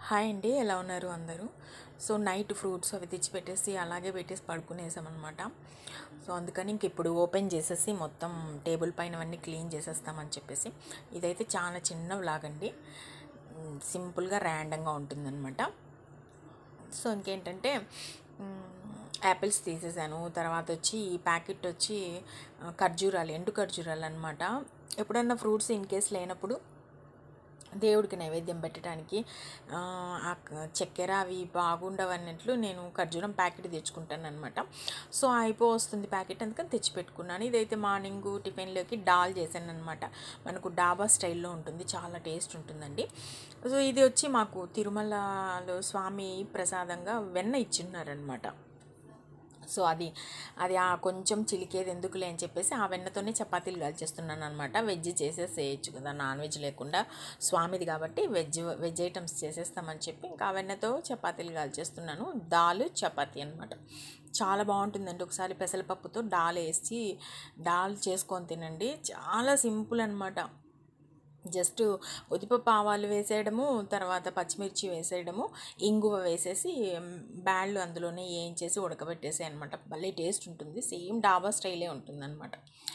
hi అండి ఎలా ఉన్నారు అందరూ సో నైట్ ఫ్రూట్స్ అవి తెచ్చి పెట్టేసి అలాగే పెట్టేసి పడుకునేసామన్నమాట సో అందుకని ఇంక ఇప్పుడు ఓపెన్ చేసేసి మొత్తం టేబుల్ పైన అన్నీ క్లీన్ చేసేస్తామని చెప్పేసి ఇదైతే చాలా చిన్న వ్లాగ్ అండి మ్, సింపుల్గా ర్యాండంగా ఉంటుందన్నమాట సో ఇంకేంటంటే మ్, యాపిల్స్ తీసేసాను తర్వాత వచ్చి ఈ ప్యాకెట్ వచ్చి ఆ, ఖర్జూరాలు ఎండు ఖర్జూరాలు అనమాట ఎప్పుడన్నా ఫ్రూట్స్ ఇన్ కేస్ లేనప్పుడు దేవుడికి నైవేద్యం పెట్టడానికి ఆ, ఆ క- చక్కెర అవి బాగుండవన్నట్లు నేను ఖర్జూరం ప్యాకెట్ తెచ్చుకుంటాను అనమాట సో అయిపో వస్తుంది ప్యాకెట్ అందుకని తెచ్చి పెట్టుకున్నాను ఇదైతే మార్నింగ్ టిఫిన్లోకి డాల్ చేశాను అనమాట మనకు డాబా స్టైల్లో ఉంటుంది చాలా టేస్ట్ ఉంటుందండి సో ఇది వచ్చి మాకు తిరుమలలో స్వామి ప్రసాదంగా వెన్న ఇచ్చిన్నారనమాట సో అది అది ఆ కొంచెం చిలికేది ఎందుకులే అని చెప్పేసి ఆ వెన్నతోనే చపాతీలు కాల్చేస్తున్నాను అనమాట వెజ్ చేసేసేయచ్చు కదా నాన్ వెజ్ లేకుండా స్వామిది కాబట్టి వెజ్ వెజ్ ఐటమ్స్ చేసేస్తామని చెప్పి ఇంకా ఆ వెన్నతో చపాతీలు కాల్చేస్తున్నాను దాల్ చపాతీ అనమాట చాలా బాగుంటుందండి ఒకసారి పెసరపప్పుతో డాల్ వేసి డాల్ చేసుకొని తినండి చాలా సింపుల్ అనమాట జస్ట్ ఉదిపప్పు ఆవాలు వేసేయడము తర్వాత పచ్చిమిర్చి వేసేయడము ఇంగువ వేసేసి మ్, బ్యాళ్ళు అందులోనే వేయించేసి ఉడకబెట్టేసాయి అనమాట భలే టేస్ట్ ఉంటుంది సేమ్ డాబా స్టైలే ఉంటుంది అనమాట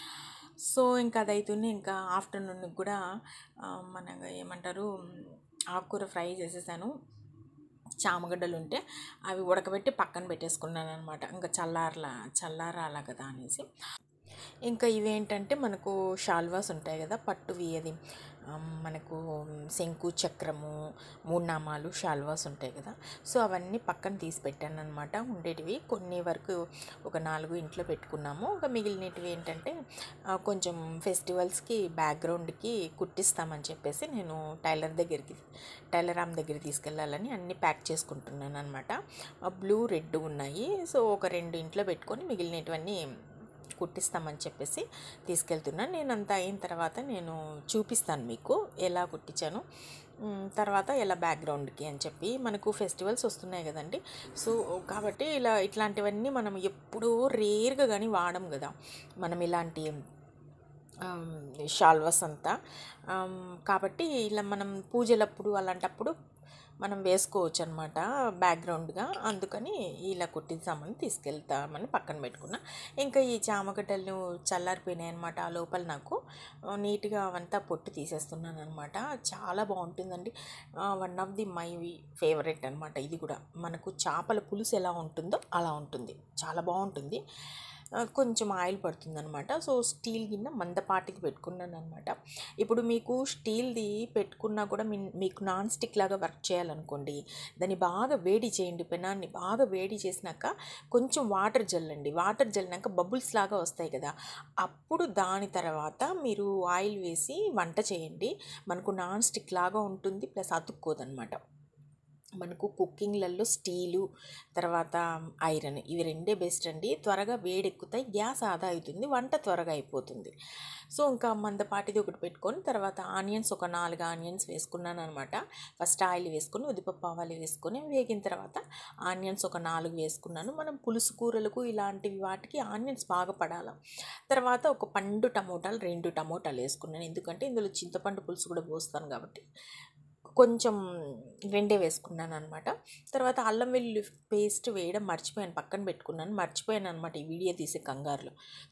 సో ఇంకా అదైతేనే ఇంకా ఆఫ్టర్నూన్కి కూడా ఆ, మన ఏమంటారు ఆకుకూర ఫ్రై చేసేసాను చామగడ్డలు ఉంటే అవి ఉడకబెట్టి పక్కన పెట్టేసుకున్నాను అనమాట ఇంకా చల్లారలా చల్లారాలా కదా అనేసి ఇంకా ఇవేంటంటే మనకు షాల్వాస్ ఉంటాయి కదా పట్టువి అది ఆ, మనకు శంకు చక్రము మూడు నామాలు షాల్వాస్ ఉంటాయి కదా సో అవన్నీ పక్కన తీసి పెట్టాను అనమాట ఉండేటివి కొన్ని వరకు ఒక నాలుగు ఇంట్లో పెట్టుకున్నాము ఇంకా మిగిలినటివి ఏంటంటే ఆ, కొంచెం ఫెస్టివల్స్కి బ్యాక్గ్రౌండ్కి కుట్టిస్తామని చెప్పేసి నేను టైలర్ దగ్గరికి టైలర్ ఆమె దగ్గర తీసుకెళ్ళాలని అన్నీ ప్యాక్ చేసుకుంటున్నాను అనమాట బ్లూ రెడ్ ఉన్నాయి సో ఒక రెండు ఇంట్లో పెట్టుకొని మిగిలినటువన్నీ కుట్టిస్తామని చెప్పేసి తీసుకెళ్తున్నాను నేను అంతా అయిన తర్వాత నేను చూపిస్తాను మీకు ఎలా కుట్టించాను మ్, తర్వాత ఎలా బ్యాక్గ్రౌండ్కి అని చెప్పి మనకు ఫెస్టివల్స్ వస్తున్నాయి కదండి సో కాబట్టి ఇలా ఇట్లాంటివన్నీ మనం ఎప్పుడూ రేర్గా కానీ వాడం కదా మనం ఇలాంటి షాల్వస్ అంతా ఆమ్, కాబట్టి ఇలా మనం పూజలప్పుడు అలాంటప్పుడు మనం వేసుకోవచ్చు అనమాట బ్యాక్గ్రౌండ్గా అందుకని ఇలా కుట్టిద్దామని తీసుకెళ్తామని పక్కన పెట్టుకున్నా ఇంకా ఈ చామగడ్డలు చల్లారిపోయినాయి అనమాట ఆ లోపల నాకు ఆ, నీట్గా అవంతా పొట్టు తీసేస్తున్నాను అనమాట చాలా బాగుంటుందండి one of the my favourite అనమాట ఇది కూడా మనకు చేపల పులుసు ఎలా ఉంటుందో అలా ఉంటుంది చాలా బాగుంటుంది ఆ, కొంచెం ఆయిల్ పడుతుంది అనమాట సో స్టీల్ గిన్నె మందపాటికి పెట్టుకున్నాను అనమాట ఇప్పుడు మీకు స్టీల్ది పెట్టుకున్నా కూడా మీ- మీకు నాన్ స్టిక్ లాగా వర్క్ చేయాలనుకోండి దాన్ని బాగా వేడి చేయండి పెనాన్ని బాగా వేడి చేసినాక కొంచెం వాటర్ జల్లండి వాటర్ జల్లినాక బబుల్స్ లాగా వస్తాయి కదా అప్పుడు దాని తర్వాత మీరు ఆయిల్ వేసి వంట చేయండి మనకు నాన్ స్టిక్ లాగా ఉంటుంది ప్లస్ అతుక్కోదనమాట మనకు కుకింగ్లలో స్టీలు తర్వాత ఐరన్ ఇవి రెండే బెస్ట్ అండి త్వరగా వేడెక్కుతాయి గ్యాస్ ఆదా అవుతుంది వంట త్వరగా అయిపోతుంది సో ఇంకా మందపాటిది ఒకటి పెట్టుకొని తర్వాత ఆనియన్స్ ఒక నాలుగు ఆనియన్స్ వేసుకున్నాను అనమాట ఫస్ట్ ఆయిల్ వేసుకొని ఉదిపప్పు ఆవాలు వేసుకొని వేగిన తర్వాత ఆనియన్స్ ఒక నాలుగు వేసుకున్నాను మనం పులుసు కూరలకు ఇలాంటివి వాటికి ఆనియన్స్ బాగా పడాలి తర్వాత ఒక పండు టమోటాలు రెండు టమోటాలు వేసుకున్నాను ఎందుకంటే ఇందులో చింతపండు పులుసు కూడా పోస్తాను కాబట్టి కొంచెం రెండే వేసుకున్నాను అనమాట తర్వాత అల్లం వెల్లుల్లి పేస్ట్ వేయడం మర్చిపోయాను పక్కన పెట్టుకున్నాను మర్చిపోయాను అనమాట ఈ వీడియో తీసే కంగారులో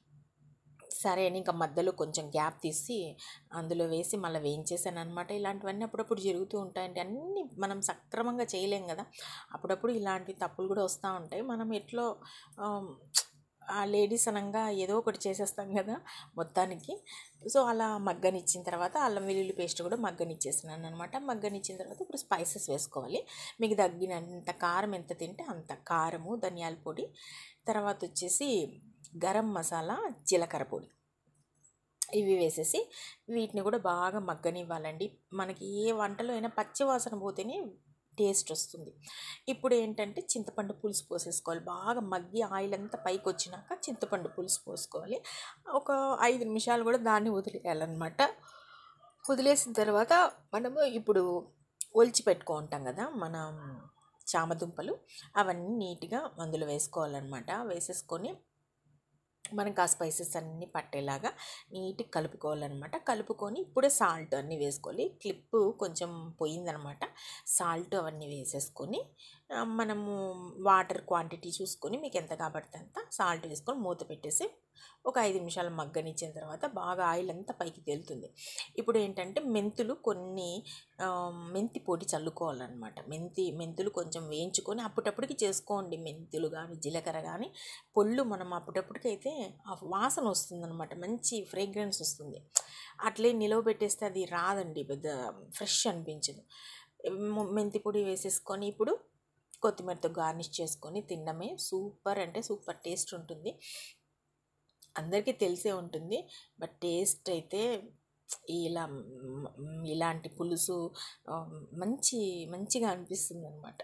సరే అని ఇంకా మధ్యలో కొంచెం గ్యాప్ తీసి అందులో వేసి మళ్ళీ వేయించేసాను అనమాట ఇలాంటివన్నీ అప్పుడప్పుడు జరుగుతూ ఉంటాయండి అన్నీ మనం సక్రమంగా చేయలేం కదా అప్పుడప్పుడు ఇలాంటి తప్పులు కూడా వస్తూ ఉంటాయి మనం ఎట్లో ఆమ్, ఆ లేడీస్ అనగా ఏదో ఒకటి చేసేస్తాం కదా మొత్తానికి సో అలా మగ్గనిచ్చిన తర్వాత అల్లం వెల్లుల్లి పేస్ట్ కూడా మగ్గనిచ్చేసినాను అనమాట మగ్గనిచ్చిన తర్వాత ఇప్పుడు స్పైసెస్ వేసుకోవాలి మీకు తగ్గినంత కారం ఎంత తింటే అంత కారము ధనియాల పొడి తర్వాత వచ్చేసి గరం మసాలా జీలకర్ర పొడి ఇవి వేసేసి వీటిని కూడా బాగా మగ్గనివ్వాలండి మనకి ఏ వంటలో అయినా పచ్చి వాసన పోతేనే టేస్ట్ వస్తుంది ఇప్పుడు ఏంటంటే చింతపండు పులుసు పోసేసుకోవాలి బాగా మగ్గి ఆయిల్ అంతా పైకి వచ్చినాక చింతపండు పులుసు పోసుకోవాలి ఒక ఐదు నిమిషాలు కూడా దాన్ని వదిలేయాలన్నమాట వదిలేసిన తర్వాత మనము ఇప్పుడు ఒలిచి పెట్టుకుంటాం కదా మనం చామదుంపలు అవన్నీ నీట్గా అందులో వేసుకోవాలన్నమాట వేసేసుకొని మనకు ఆ స్పైసెస్ అన్నీ పట్టేలాగా నీట్గా కలుపుకోవాలన్నమాట కలుపుకొని ఇప్పుడే సాల్ట్ అన్నీ వేసుకోవాలి క్లిప్ కొంచెం పోయిందనమాట సాల్ట్ అవన్నీ వేసేసుకొని ఆ, మనము వాటర్ క్వాంటిటీ చూసుకొని మీకు ఎంత కాబడితే అంత సాల్ట్ వేసుకొని మూత పెట్టేసి ఒక ఐదు నిమిషాలు మగ్గనిచ్చిన తర్వాత బాగా ఆయిల్ అంతా పైకి తేలుతుంది ఇప్పుడు ఏంటంటే మెంతులు కొన్ని ఆ, మెంతి పొడి చల్లుకోవాలన్నమాట మెంతి మెంతులు కొంచెం వేయించుకొని అప్పటప్పటికి చేసుకోండి మెంతులు కానీ జీలకర్ర కానీ పొళ్ళు మనం అప్పటప్పటికైతే ఆ వాసన వస్తుందన్నమాట మంచి ఫ్రేగ్రెన్స్ వస్తుంది అట్లే నిలవ పెట్టేస్తే అది రాదండి పెద్ద ఫ్రెష్ అనిపించదు మ- మెంతి పొడి వేసేసుకొని ఇప్పుడు కొత్తిమీరతో గార్నిష్ చేసుకొని తినడమే సూపర్ అంటే సూపర్ టేస్ట్ ఉంటుంది అందరికీ తెలిసే ఉంటుంది బట్ టేస్ట్ అయితే ఇలా మ్, మ్, ఇలాంటి పులుసు ఆ, మంచి మంచిగా అనిపిస్తుంది అనమాట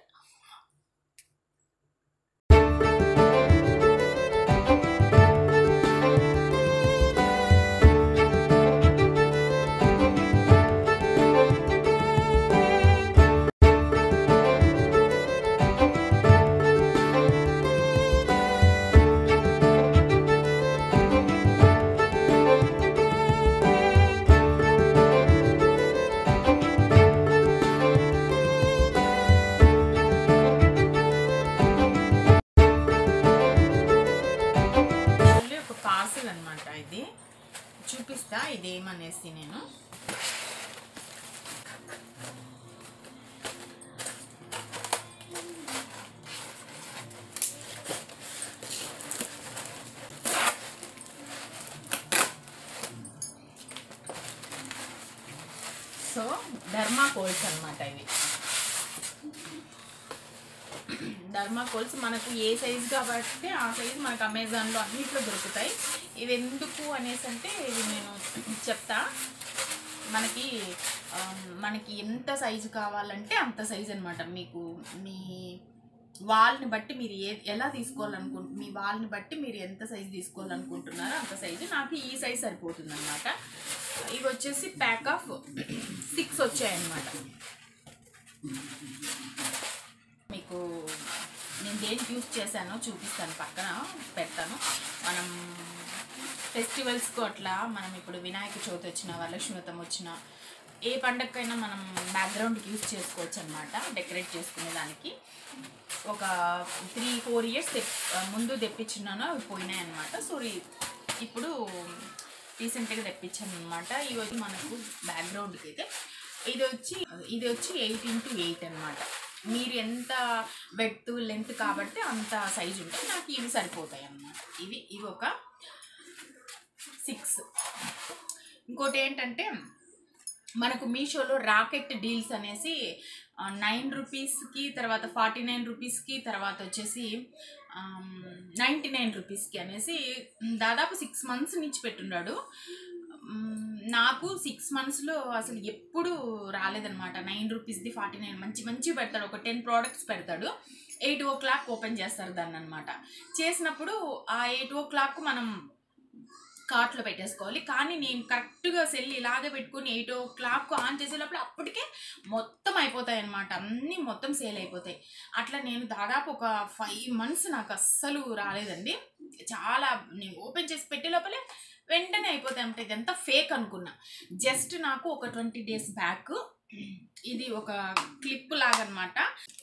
యాక్చువల్లీ ఒక పార్సల్ అనమాట ఇది చూపిస్తా ఇదేమనేసి నేను సో ధర్మాకోల్స్ అనమాట ఇవి ధర్మాకోల్స్ మనకు ఏ సైజ్ కాబట్టి ఆ సైజ్ మనకు అమెజాన్లో అన్నిట్లో దొరుకుతాయి ఇవి ఎందుకు అనేసి అంటే ఇవి నేను చెప్తా మనకి ఆ, మనకి ఎంత సైజు కావాలంటే అంత సైజ్ అనమాట మీకు మీ వాల్ని బట్టి మీరు ఏ ఎలా తీసుకోవాలనుకు మీ వాల్ని బట్టి మీరు ఎంత సైజు తీసుకోవాలనుకుంటున్నారో అంత సైజు నాకు ఈ సైజ్ సరిపోతుంది అనమాట ఇవి వచ్చేసి ప్యాక్ ఆఫ్ సిక్స్ వచ్చాయన్నమాట మీకు నేను దేనికి యూస్ చేశానో చూపిస్తాను పక్కన పెడతాను మనం ఫెస్టివల్స్కు అట్లా మనం ఇప్పుడు వినాయక చవితి వచ్చిన వరలక్ష్మి వ్రతం వచ్చిన ఏ పండగకైనా మనం బ్యాక్గ్రౌండ్కి యూస్ చేసుకోవచ్చు అనమాట డెకరేట్ చేసుకునే దానికి ఒక త్రీ ఫోర్ ఇయర్స్ ముందు తెప్పించున్నాను అవి పోయినాయి అనమాట సో ఈ- ఇప్పుడు రీసెంట్గా తెప్పించాను అనమాట ఇవి వచ్చి మనకు బ్యాక్గ్రౌండ్కి అయితే ఇది వచ్చి ఇది వచ్చి ఎయిట్ ఇంటూ ఎయిట్ అనమాట మీరు ఎంత బెడ్ లెంత్ కాబట్టి అంత సైజు ఉంటాయి నాకు ఇవి సరిపోతాయి అన్నమాట ఇవి ఇవి ఒక సిక్స్ ఇంకోటి ఏంటంటే మనకు మీషోలో రాకెట్ డీల్స్ అనేసి నైన్ రూపీస్కి తర్వాత ఫార్టీ నైన్ రూపీస్కి తర్వాత వచ్చేసి నైంటీ నైన్ రూపీస్కి అనేసి దాదాపు సిక్స్ మంత్స్ నుంచి పెట్టున్నాడు మ్, నాకు సిక్స్ మంత్స్లో అసలు ఎప్పుడు రాలేదనమాట నైన్ రూపీస్ది ఫార్టీ నైన్ మంచి మంచి పెడతాడు ఒక టెన్ ప్రోడక్ట్స్ పెడతాడు ఎయిట్ ఓ క్లాక్ ఓపెన్ చేస్తారు దాన్ని అనమాట చేసినప్పుడు ఆ ఎయిట్ ఓ క్లాక్ మనం కార్ట్లో పెట్టేసుకోవాలి కానీ నేను కరెక్ట్గా సెల్ ఇలాగే పెట్టుకుని ఎయిట్ ఓ క్లాక్ ఆన్ చేసేటప్పుడు అప్పటికే మొత్తం అయిపోతాయి అనమాట అన్నీ మొత్తం సేల్ అయిపోతాయి అట్లా నేను దాదాపు ఒక ఫైవ్ మంత్స్ నాకు అస్సలు రాలేదండి చాలా నేను ఓపెన్ చేసి పెట్టే లోపలే వెంటనే అయిపోతాయి అంటే ఇదంతా ఫేక్ అనుకున్నా జస్ట్ నాకు ఒక ట్వంటీ డేస్ బ్యాక్ ఇది ఒక క్లిప్ లాగా అనమాట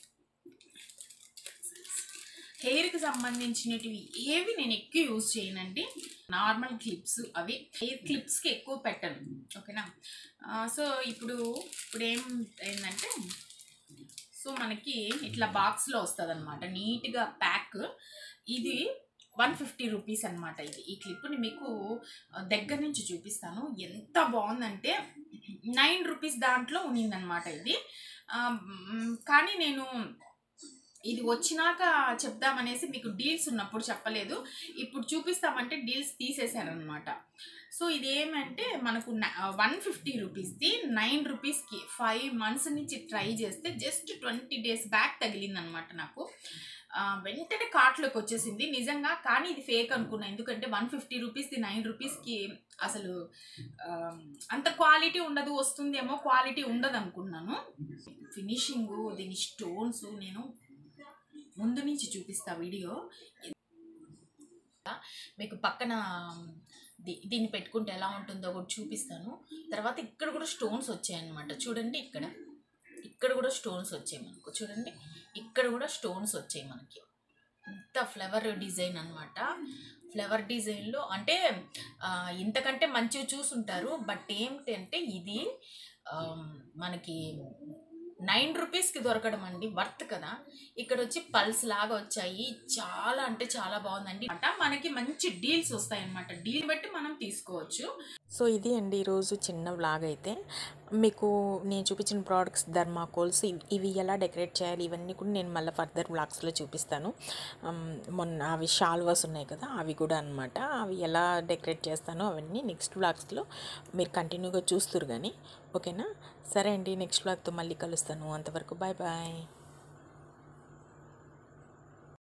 హెయిర్కి సంబంధించినటివి ఏవి నేను ఎక్కువ యూజ్ చేయనండి నార్మల్ క్లిప్స్ అవి హెయిర్ క్లిప్స్కి ఎక్కువ పెట్టను ఓకేనా ఆ, సో ఇప్పుడు ఇప్పుడు ఏం ఏంటంటే సో మనకి ఇట్లా బాక్స్లో వస్తుంది అనమాట నీట్గా ప్యాక్ ఇది వన్ ఫిఫ్టీ రూపీస్ అనమాట ఇది ఈ క్లిప్ని మీకు దగ్గర నుంచి చూపిస్తాను ఎంత బాగుందంటే నైన్ రూపీస్ దాంట్లో ఉన్నిందనమాట ఇది ఆ, మ్, కానీ నేను ఇది వచ్చినాక చెప్దామనేసి మీకు డీల్స్ ఉన్నప్పుడు చెప్పలేదు ఇప్పుడు చూపిస్తామంటే డీల్స్ తీసేశారనమాట సో ఇది ఏమంటే మనకు వన్ ఫిఫ్టీ రూపీస్ది నైన్ రూపీస్కి ఫైవ్ మంత్స్ నుంచి ట్రై చేస్తే జస్ట్ ట్వంటీ డేస్ బ్యాక్ తగిలిందనమాట నాకు ఆ, వెంటనే కార్ట్లోకి వచ్చేసింది నిజంగా కానీ ఇది ఫేక్ అనుకున్నా ఎందుకంటే వన్ ఫిఫ్టీ రూపీస్ది నైన్ రూపీస్కి అసలు ఆ, అంత క్వాలిటీ ఉండదు వస్తుందేమో క్వాలిటీ ఉండదు అనుకున్నాను ఫినిషింగ్ దీని స్టోన్స్ నేను ముందు నుంచి చూపిస్తా వీడియో మీకు పక్కన దీ- దీన్ని పెట్టుకుంటే ఎలా ఉంటుందో కూడా చూపిస్తాను తర్వాత ఇక్కడ కూడా స్టోన్స్ వచ్చాయన్నమాట చూడండి ఇక్కడ ఇక్కడ కూడా స్టోన్స్ వచ్చాయి మనకు చూడండి ఇక్కడ కూడా స్టోన్స్ వచ్చాయి మనకి ఇంత ఫ్లవర్ డిజైన్ అనమాట ఫ్లవర్ డిజైన్లో అంటే ఆ, ఇంతకంటే మంచివి చూసుంటారు బట్ ఏంటంటే ఇది ఆ, మనకి నైన్ రూపీస్కి దొరకడం అండి వర్త్ కదా ఇక్కడ వచ్చి పల్స్ లాగా వచ్చాయి చాలా అంటే చాలా బాగుందండి అంటే మనకి మంచి డీల్స్ వస్తాయి అనమాట డీల్ బట్టి మనం తీసుకోవచ్చు సో ఇది అండి ఈరోజు చిన్న వ్లాగ్ అయితే మీకు నేను చూపించిన ప్రోడక్ట్స్ ధర్మాకోల్స్ ఇవి ఇవి ఎలా డెకరేట్ చేయాలి ఇవన్నీ కూడా నేను మళ్ళీ ఫర్దర్ వ్లాగ్స్లో చూపిస్తాను అమ్, మొన్న అవి షాల్వాస్ ఉన్నాయి కదా అవి కూడా అనమాట అవి ఎలా డెకరేట్ చేస్తానో అవన్నీ నెక్స్ట్ వ్లాగ్స్లో మీరు కంటిన్యూగా చూస్తారు కానీ ఓకేనా సరే అండి నెక్స్ట్ వ్లాగ్తో మళ్ళీ కలుస్తాను అంతవరకు బాయ్ బాయ్